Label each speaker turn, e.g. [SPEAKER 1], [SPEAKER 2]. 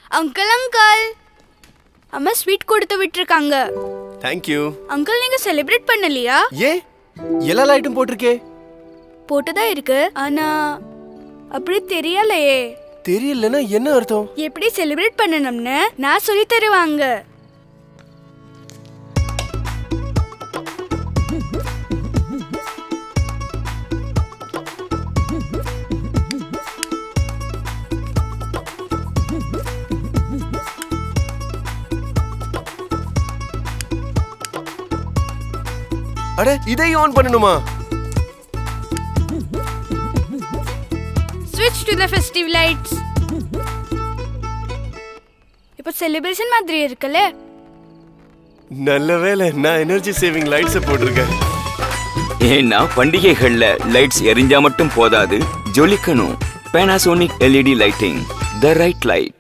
[SPEAKER 1] uncle uncle அம்மா sweet கொடுத்து விட்டுருக்காங்க
[SPEAKER 2] தேங்க்யூ
[SPEAKER 1] அங்கிள் நீங்க செலிப்ரேட் பண்ணலையா
[SPEAKER 2] ஏ எல்லா லைட்டும் போட்டிருக்கே
[SPEAKER 1] போட்டுதான் இருக்கு ஆனா அப்படி தெரியலையே
[SPEAKER 2] தெரியலன்னா என்ன அர்த்தம்
[SPEAKER 1] எப்படி செலிப்ரேட் பண்ணணும்னு நான் சொல்லி தருவாங்க
[SPEAKER 2] அட இதையும் ஆன் பண்ணணுமா
[SPEAKER 1] ஸ்விட்ச் டு த ஃபெஸ்டிவ் லைட்ஸ் இப்போ செலிப்ரேஷன் மாதிரி இருக்குல்ல
[SPEAKER 2] நல்ல வேளை நான் எனர்ஜி சேவிங் லைட்ஸை போட்டிருக்கேன்
[SPEAKER 3] ஏன்னா பண்டிகைகள்ல லைட்ஸ் எரிஞ்சா மட்டும் போதாது ஜொலிக்கணும் Panasonic LED lighting the right light